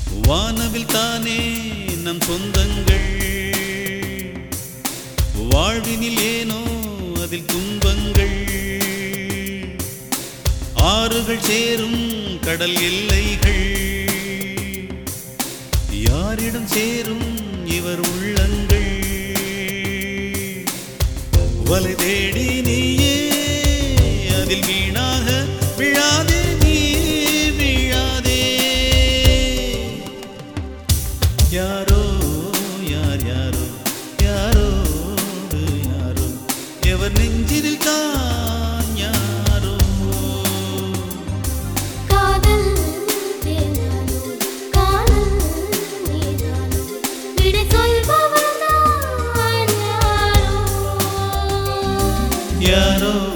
வானவில் தானே நம் சொந்தங்கள் வாழ்வினில் ஏனோ அதில் துன்பங்கள் ஆறுகள் சேரும் கடல் எல்லைகள் யாரிடம் சேரும் இவர் உள்ளங்கள் வலை தேடி நீயே அதில் வீணாக விழாதே நீ விழாதே யாரோ யார் யாரோ யாரோடு யாரோ எவர் நெஞ்சில் தான் யாரோ காதல் தேனானோ காதல் நீதானோ விடை சொல்பவன் நான் யாரோ யாரோ